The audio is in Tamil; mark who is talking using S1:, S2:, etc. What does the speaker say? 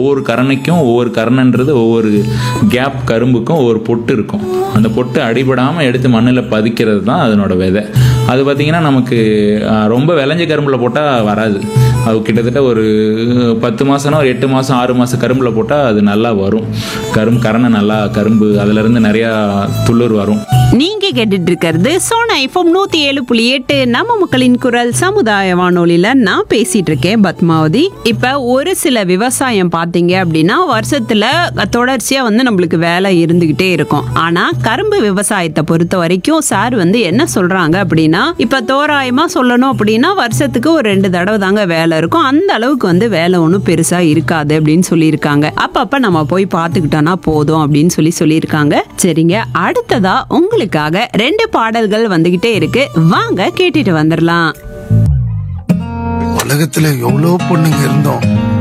S1: ஒவ்வொரு கரணைக்கும் ஒவ்வொரு கரணன்றது ஒவ்வொரு கேப் கரும்புக்கும் ஒவ்வொரு பொட்டு இருக்கும் அந்த பொட்டு அடிபடாமல் எடுத்து மண்ணில் பதிக்கிறது தான் அதனோட விதை அது பார்த்திங்கன்னா நமக்கு ஆஹ், ரொம்ப விளைஞ்ச கரும்பில் போட்டால் வராது அது கிட்டத்தட்ட ஒரு பத்து மாதம்னா ஒரு எட்டு மாதம் ஆறு மாதம் கரும்பில் போட்டால் அது நல்லா வரும் கரும்பு கரணை நல்லா கரும்பு அதுலேருந்து நிறையா துளிர் வரும்
S2: நீங்க கேட்டுட்டு இருக்கிறது சோனா எஃப்எம் நூத்தி ஏழு புள்ளி எட்டு நம்ம மக்களின் குரல் சமுதாய வானொலியில நான் பேசிட்டு இருக்கேன் பத்மாவதி இப்ப ஒரு சில விவசாயம் பாத்தீங்க அப்படின்னா வருஷத்துல தொடர்ச்சியா வந்து நம்மளுக்கு வேலை இருந்துகிட்டே இருக்கும் ஆனா கரும்பு விவசாயத்தை பொறுத்த வரைக்கும் சார் வந்து என்ன சொல்றாங்க அப்படின்னா இப்ப தோராயமா சொல்லணும் அப்படின்னா வருஷத்துக்கு ஒரு ரெண்டு தடவை தாங்க வேலை இருக்கும் அந்த அளவுக்கு வந்து வேலை ஒன்றும் பெருசா இருக்காது அப்படின்னு சொல்லியிருக்காங்க அப்பப்ப நம்ம போய் பார்த்துக்கிட்டோம்னா போதும் அப்படின்னு சொல்லி சொல்லியிருக்காங்க சரிங்க அடுத்ததா உங்களுக்காக ரெண்டு பாடல்கள் வந்துகிட்டே இருக்கு வாங்க கேட்டுட்டு வந்துடலாம்
S3: உலகத்துல எவ்வளவு பொண்ணுங்க இருந்தோம்